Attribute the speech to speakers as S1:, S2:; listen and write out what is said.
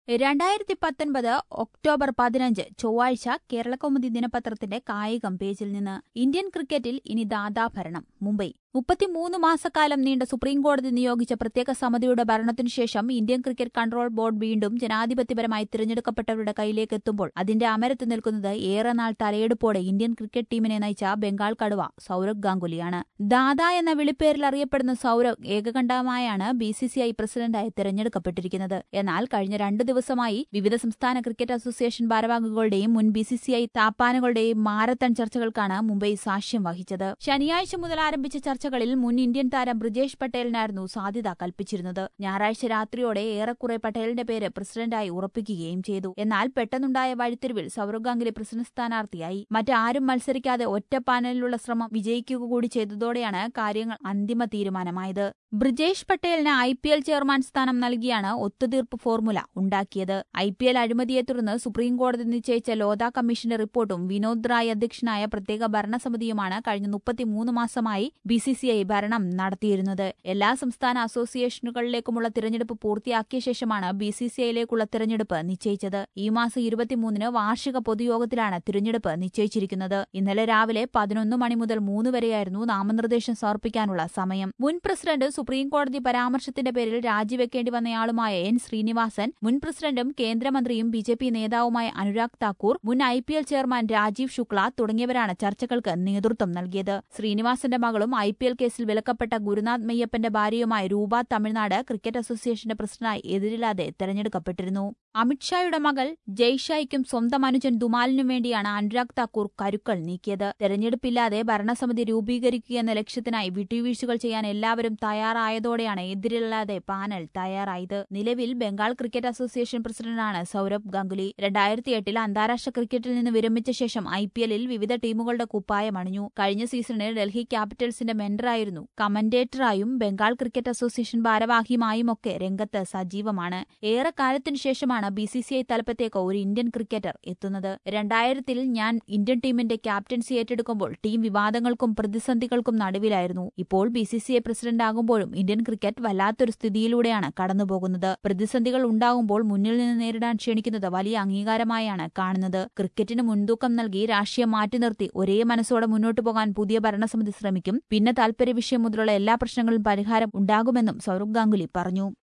S1: രണ്ടായിരത്തി പത്തൊൻപത് ഒക്ടോബർ പതിനഞ്ച് ചൊവ്വാഴ്ച കേരളകൗമുദി ദിനപത്രത്തിന്റെ കായികം പേജിൽ നിന്ന് ഇന്ത്യൻ ക്രിക്കറ്റിൽ ഇനി ദാദാഭരണം മുംബൈ മുപ്പത്തിമൂന്ന് മാസക്കാലം നീണ്ട സുപ്രീംകോടതി നിയോഗിച്ച പ്രത്യേക സമിതിയുടെ ഭരണത്തിനുശേഷം ഇന്ത്യൻ ക്രിക്കറ്റ് കൺട്രോൾ ബോർഡ് വീണ്ടും ജനാധിപത്യപരമായി തിരഞ്ഞെടുക്കപ്പെട്ടവരുടെ കയ്യിലേക്ക് എത്തുമ്പോൾ അതിന്റെ അമരത്ത് നിൽക്കുന്നത് ഏറെ നാൾ തലയെടുപ്പോടെ ഇന്ത്യൻ ക്രിക്കറ്റ് ടീമിനെ നയിച്ച ബംഗാൾ കടുവ സൌരവ് ഗാംഗുലിയാണ് ദാദ എന്ന വിളിപ്പേരിൽ അറിയപ്പെടുന്ന സൌരവ് ഏകകണ്ഠമായാണ് ബി സി സി ഐ പ്രസിഡന്റായി തിരഞ്ഞെടുക്കപ്പെട്ടിരിക്കുന്നത് എന്നാൽ കഴിഞ്ഞ രണ്ടു ദിവസമായി വിവിധ സംസ്ഥാന ക്രിക്കറ്റ് അസോസിയേഷൻ ഭാരവാഹികളുടെയും മുൻ ബി സി സി ഐ താപ്പാനുകളുടെയും മാരത്തൺ ചർച്ചകൾക്കാണ് മുംബൈ സാക്ഷ്യം വഹിച്ചത് ശനിയാഴ്ച മുതൽ ആരംഭിച്ച ചർച്ചകളിൽ മുൻ ഇന്ത്യൻ താരം ബ്രിജേഷ് പട്ടേലിനായിരുന്നു സാധ്യത കൽപ്പിച്ചിരുന്നത് ഞായറാഴ്ച രാത്രിയോടെ ഏറെക്കുറെ പട്ടേലിന്റെ പേര് പ്രസിഡന്റായി ഉറപ്പിക്കുകയും ചെയ്തു എന്നാൽ പെട്ടെന്നുണ്ടായ വഴിത്തിരിവിൽ സൌരവ് ഗാംഗുലി പ്രസിഡന്റ് സ്ഥാനാർത്ഥിയായി മറ്റാരും മത്സരിക്കാതെ ഒറ്റ പാനലിലുള്ള ശ്രമം വിജയിക്കുക കൂടി ചെയ്തതോടെയാണ് കാര്യങ്ങൾ അന്തിമ തീരുമാനമായത് ബ്രിജേഷ് പട്ടേലിന് ഐ പി എൽ ചെയർമാൻ സ്ഥാനം നൽകിയാണ് ഒത്തുതീർപ്പ് ഫോർമുല ഉണ്ടാക്കിയത് ഐ പി എൽ അഴിമതിയെ തുടർന്ന് സുപ്രീംകോടതി നിശ്ചയിച്ച ലോധ കമ്മീഷന്റെ റിപ്പോർട്ടും വിനോദ് റായ് അധ്യക്ഷനായ പ്രത്യേക ഭരണസമിതിയുമാണ് കഴിഞ്ഞ മുപ്പത്തിമൂന്ന് മാസമായി ബി സി സി ഐ ഭരണം നടത്തിയിരുന്നത് എല്ലാ സംസ്ഥാന അസോസിയേഷനുകളിലേക്കുമുള്ള തിരഞ്ഞെടുപ്പ് പൂർത്തിയാക്കിയ ശേഷമാണ് ബി സി സി ഐയിലേക്കുള്ള തിരഞ്ഞെടുപ്പ് നിശ്ചയിച്ചത് ഈ മാസം ഇരുപത്തിമൂന്നിന് വാർഷിക പൊതുയോഗത്തിലാണ് തിരഞ്ഞെടുപ്പ് നിശ്ചയിച്ചിരിക്കുന്നത് ഇന്നലെ രാവിലെ പതിനൊന്ന് മണി മുതൽ മൂന്ന് വരെയായിരുന്നു നാമനിർദ്ദേശം സമർപ്പിക്കാനുള്ള സമയം മുൻ പ്രസിഡന്റ് സുപ്രീംകോടതി പരാമർശത്തിന്റെ പേരിൽ രാജിവെക്കേണ്ടി വന്നയാളുമായ എൻ ശ്രീനിവാസൻ മുൻ പ്രസിഡന്റും കേന്ദ്രമന്ത്രിയും ബി ജെ പി നേതാവുമായ അനുരാഗ് താക്കൂർ മുൻ I P L chairman Rajeev Shukla തുടങ്ങിയവരാണ് ചർച്ചകൾക്ക് നേതൃത്വം നൽകിയത് ശ്രീനിവാസന്റെ മകളും ഐ പി എൽ കേസിൽ വിലക്കപ്പെട്ട ഗുരുനാഥ് മെയ്യപ്പന്റെ ഭാര്യയുമായ രൂപ തമിഴ്നാട് ക്രിക്കറ്റ് അസോസിയേഷന്റെ പ്രസിഡന്റായി എതിരില്ലാതെ തെരഞ്ഞെടുക്കപ്പെട്ടിരുന്നു അമിത്ഷായുടെ മകൾ ജയ്ഷായ്ക്കും സ്വന്തം അനുജൻ ദുമാലിനും വേണ്ടിയാണ് അനുരാഗ് താക്കൂർ കരുക്കൾ നീക്കിയത് തെരഞ്ഞെടുപ്പില്ലാതെ ഭരണസമിതി രൂപീകരിക്കുക എന്ന ലക്ഷ്യത്തിനായി വിട്ടുവീഴ്ചകൾ ചെയ്യാൻ എല്ലാവരും തയ്യാറായതോടെയാണ് എതിരില്ലാതെ പാനൽ തയ്യാറായത് നിലവിൽ ബംഗാൾ ക്രിക്കറ്റ് അസോസിയേഷൻ പ്രസിഡന്റാണ് സൌരഭ് ഗാംഗുലി രണ്ടായിരത്തി എട്ടിൽ അന്താരാഷ്ട്ര ക്രിക്കറ്റിൽ നിന്ന് വിരമിച്ച ശേഷം ഐ പി എല്ലിൽ വിവിധ ടീമുകളുടെ കുപ്പായം അണിഞ്ഞു കഴിഞ്ഞ സീസണിൽ ഡൽഹി ക്യാപിറ്റൽസിന്റെ മെന്ററായിരുന്നു കമന്റേറ്ററായും ബംഗാൾ ക്രിക്കറ്റ് അസോസിയേഷൻ ഭാരവാഹിയുമായുമൊക്കെ രംഗത്ത് സജീവമാണ് ഏറെക്കാലത്തിനു ശേഷമാണ് ബി സി സി ഐ തലപ്പത്തേക്ക് ഒരു ഇന്ത്യൻ ക്രിക്കറ്റർ എത്തുന്നത് രണ്ടായിരത്തിൽ ഞാൻ ഇന്ത്യൻ ടീമിന്റെ ക്യാപ്റ്റൻസി ഏറ്റെടുക്കുമ്പോൾ ടീം വിവാദങ്ങൾക്കും പ്രതിസന്ധികൾക്കും നടുവിലായിരുന്നു ഇപ്പോൾ B C C I president ആകുമ്പോഴും ഇന്ത്യൻ ക്രിക്കറ്റ് വല്ലാത്തൊരു സ്ഥിതിയിലൂടെയാണ് കടന്നുപോകുന്നത് പ്രതിസന്ധികൾ ഉണ്ടാകുമ്പോൾ മുന്നിൽ നിന്ന് നേരിടാൻ ക്ഷണിക്കുന്നത് വലിയ അംഗീകാരമായാണ് കാണുന്നത് ക്രിക്കറ്റിന് മുൻതൂക്കം നൽകി രാഷ്ട്രീയം മാറ്റി നിർത്തി ഒരേ മനസ്സോടെ മുന്നോട്ടു പോകാൻ പുതിയ ഭരണസമിതി ശ്രമിക്കും പിന്നെ താൽപര്യ വിഷയം മുതലുള്ള എല്ലാ പ്രശ്നങ്ങളും പരിഹാരം ഉണ്ടാകുമെന്നും സൌരവ് ഗാംഗുലി പറഞ്ഞു